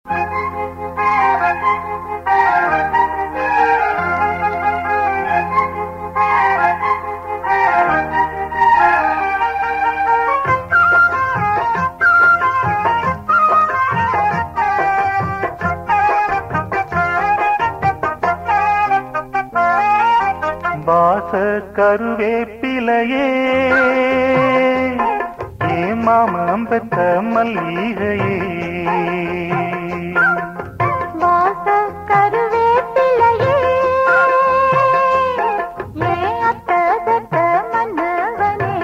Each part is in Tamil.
வாச கருவேப்பிலையே ஏ மாமம் பெத்த மல்லிகையே வாச கருவேப்பிலையே ஏன் அத்ததத்த மன்னவனே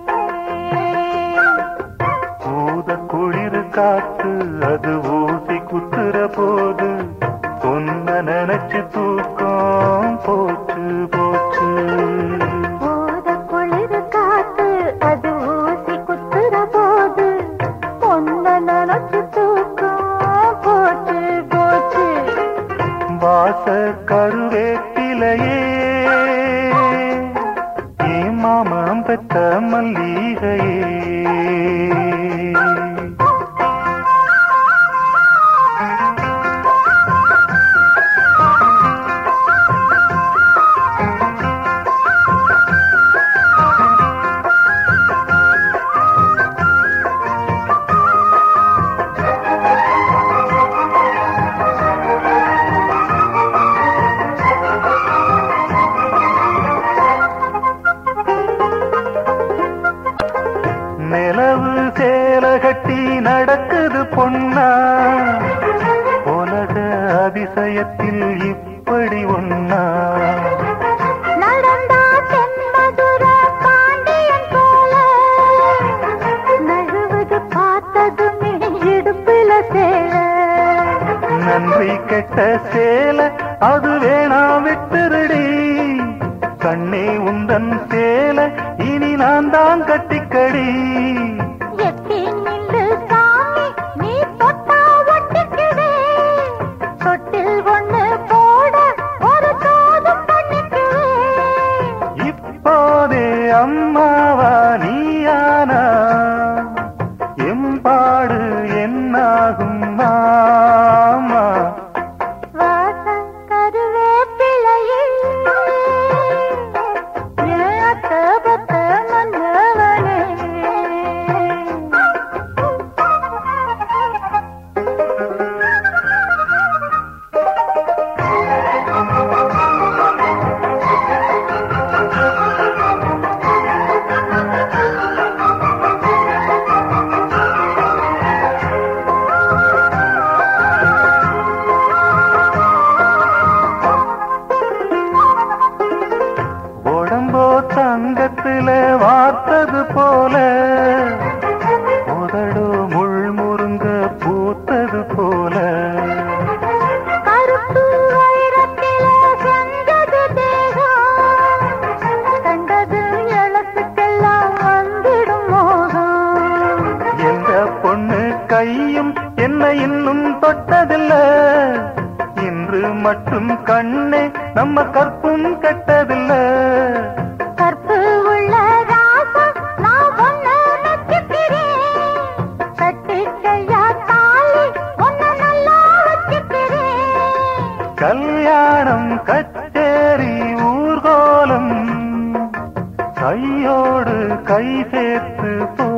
ஊத குளிர் காத்து அது ஊசி குத்துற போது பொன்ன நினைச்சு தூக்கம் போச்சு போச்சு போத குளிர் காத்து அது ஊசி குத்துற போது பொன்ன நினைச்சு தூக்கம் போச்சு போச்சு வாச கருவேப்பிலையே ஏ மாமம் பெத்த மல்லிகையே நிலவு சேல கட்டி நடக்குது பொன்னா உலக அதிசயத்தில் இப்படி ஒன்னா நடந்தா தென்மதுர பாண்டியன் போல நழுவுது பார்த்ததுமே இடுப்புல சேர நன்றி கெட்ட சேல அது வேணா விட்டுருடி கண்ணே உந்தன் சேல இனி நான் தான் கட்டிக்கடி எட்டி நில்லு சாமி நீ தொட்டா ஒட்டிக்குவே தொட்டில் ஒண்ணு போட ஒரு தோதும் பண்ணிக்குவே இப்போதே அம்மாவா நீயானா எம்பாடு என்னாகும் மாமா வாசம் கருவேப்பிலையே ஏத்த பத்த மன்னவனே உடம்போ தங்கத்துல வார்த்தது போல உதடோ முள் முருங்க பூத்தது போல கருப்பு வைரத்திலே செஞ்சது தேகம் கண்டது எழுத்துக்கெல்லாம் வந்திடும் மோகம் எந்த பொண்ணு கையும் என்ன இன்னும் தொட்டதில்ல இன்று மட்டும் கண்ணே நம்ம கற்பும் கெட்டதில்ல கற்பு உள்ள ராசம் நான் ஒன்ன நச்சுக்கிறேன் கட்டிக்கையா தாலி ஒன்ன நல்லா வச்சுக்கிறேன் கல்யாணம் கச்சேரி ஊர்கோலம் கையோடு கை சேர்த்து போ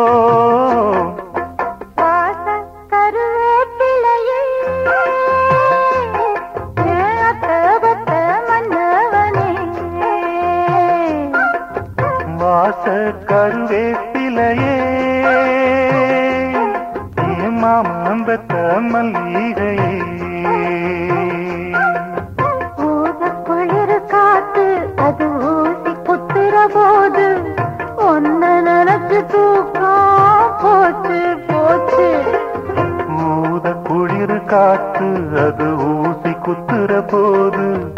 வாச கருவேப்பிலையே ஏத்தபத்த மன்னவனே வாச கருவேப்பிலையே மாமம்பத்த மல்லிகையே ஊத குளிர் காத்து அது ஊசி குத்துற போது ஒன்ன நினைச்சு தூக்கம் போச்சு போச்சு ஊத குளிர் காத்து அது ஊசி குத்துற போது